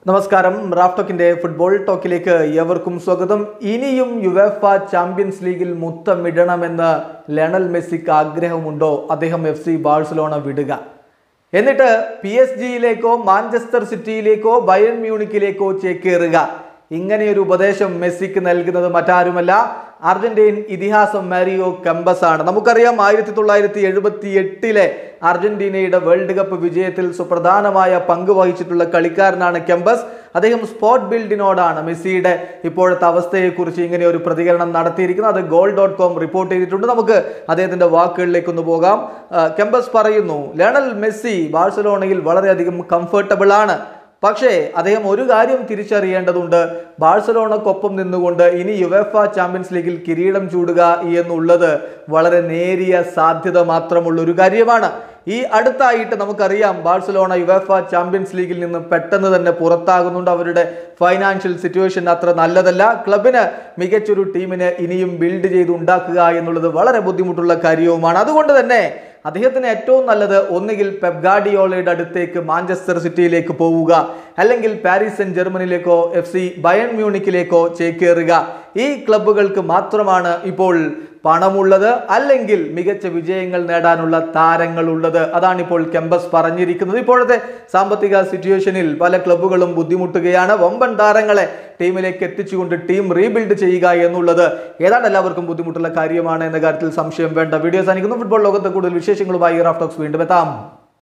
നമസ്കാരം Raf ടോക്കിന്റെ football ടോക്കിലേക്ക് ഏവർക്കും സ്വാഗതം ഇനിയും യുവേഫ ചാമ്പ്യൻസ് ലീഗിൽ മുത്തമിടണമെന്ന് ലയണൽ മെസ്സിക്ക് ആഗ്രഹമുണ്ടോ അദ്ദേഹം എഫ് സി ബാഴ്സലോണ വിടുക എന്നിട്ട് പി എസ് ജിയിലേക്കോ മാഞ്ചസ്റ്റർ സിറ്റിയിലേക്കോ ബയൺ മ്യൂണിക്കിലേക്കോ ചേക്കേറുക ഇങ്ങനെയൊരു ഉപദേശം മെസ്സിക്ക് നൽകുന്നത് മറ്റാരുമല്ല അർജന്റീൻ ഇതിഹാസം മാരിയോ കെമ്പസ് ആണ് നമുക്കറിയാം ആയിരത്തി തൊള്ളായിരത്തി എഴുപത്തി എട്ടിലെ അർജന്റീനയുടെ വേൾഡ് കപ്പ് വിജയത്തിൽ സുപ്രധാനമായ പങ്ക് വഹിച്ചിട്ടുള്ള കളിക്കാരനാണ് കെമ്പസ് അദ്ദേഹം സ്പോട്ട് ബിൽഡിനോടാണ് മെസ്സിയുടെ ഇപ്പോഴത്തെ അവസ്ഥയെക്കുറിച്ച് ഇങ്ങനെ ഒരു പ്രതികരണം നടത്തിയിരിക്കുന്നത് അത് ഗോൾ ഡോട്ട് കോം റിപ്പോർട്ട് ചെയ്തിട്ടുണ്ട് നമുക്ക് അദ്ദേഹത്തിന്റെ വാക്കുകളിലേക്ക് ഒന്ന് പോകാം ആ, കെമ്പസ് പറയുന്നു ലയണൽ മെസ്സി ബാഴ്സലോണയിൽ വളരെയധികം കംഫർട്ടബിൾ ആണ് പക്ഷേ അദ്ദേഹം ഒരു കാര്യം തിരിച്ചറിയേണ്ടതുണ്ട് ബാഴ്സലോണക്കൊപ്പം നിന്നുകൊണ്ട് ഇനി യുവേഫ ചാമ്പ്യൻസ് ലീഗിൽ കിരീടം ചൂടുക എന്നുള്ളത് വളരെ നേരിയ സാധ്യത മാത്രമുള്ള ഒരു കാര്യമാണ് ഈ അടുത്തായിട്ട് നമുക്കറിയാം ബാഴ്സലോണ യുവേഫ ചാമ്പ്യൻസ് ലീഗിൽ നിന്ന് പെട്ടെന്ന് തന്നെ പുറത്താകുന്നുണ്ട് അവരുടെ ഫൈനാൻഷ്യൽ സിറ്റുവേഷൻ അത്ര നല്ലതല്ല ക്ലബിന് മികച്ചൊരു ടീമിനെ ഇനിയും ബിൽഡ് ചെയ്ത് ഉണ്ടാക്കുക എന്നുള്ളത് വളരെ ബുദ്ധിമുട്ടുള്ള കാര്യവുമാണ് അതുകൊണ്ട് തന്നെ അദ്ദേഹത്തിന് ഏറ്റവും നല്ലത് ഒന്നുകിൽ പെപ്ഗാഡിയോളയുടെ അടുത്തേക്ക് മാഞ്ചസ്റ്റർ സിറ്റിയിലേക്ക് പോവുക അല്ലെങ്കിൽ പാരീസ് സെന്റ് ജർമ്മനിയിലേക്കോ എഫ് സി ബയൺ മ്യൂണിക്കിലേക്കോ ചേക്കേറുക ഈ ക്ലബ്ബുകൾക്ക് മാത്രമാണ് ഇപ്പോൾ പണമുള്ളത് അല്ലെങ്കിൽ മികച്ച വിജയങ്ങൾ നേടാനുള്ള താരങ്ങളുള്ളത് അതാണ് ഇപ്പോൾ കെമ്പസ് പറഞ്ഞിരിക്കുന്നത് ഇപ്പോഴത്തെ സാമ്പത്തിക സിറ്റുവേഷനിൽ പല ക്ലബ്ബുകളും ബുദ്ധിമുട്ടുകയാണ് വമ്പൻ താരങ്ങളെ ടീമിലേക്ക് എത്തിച്ചുകൊണ്ട് ടീം റീബിൽഡ് ചെയ്യുക എന്നുള്ളത് ഏതാണ്ട് എല്ലാവർക്കും ബുദ്ധിമുട്ടുള്ള കാര്യമാണ് എന്ന കാര്യത്തിൽ സംശയം വേണ്ട വീഡിയോ സാധിക്കുന്നു ഫുട്ബോൾ ലോകത്തെ കൂടുതൽ വിശേഷങ്ങളുമായി റാഫ് ടോക്സ് വീണ്ടും എത്താം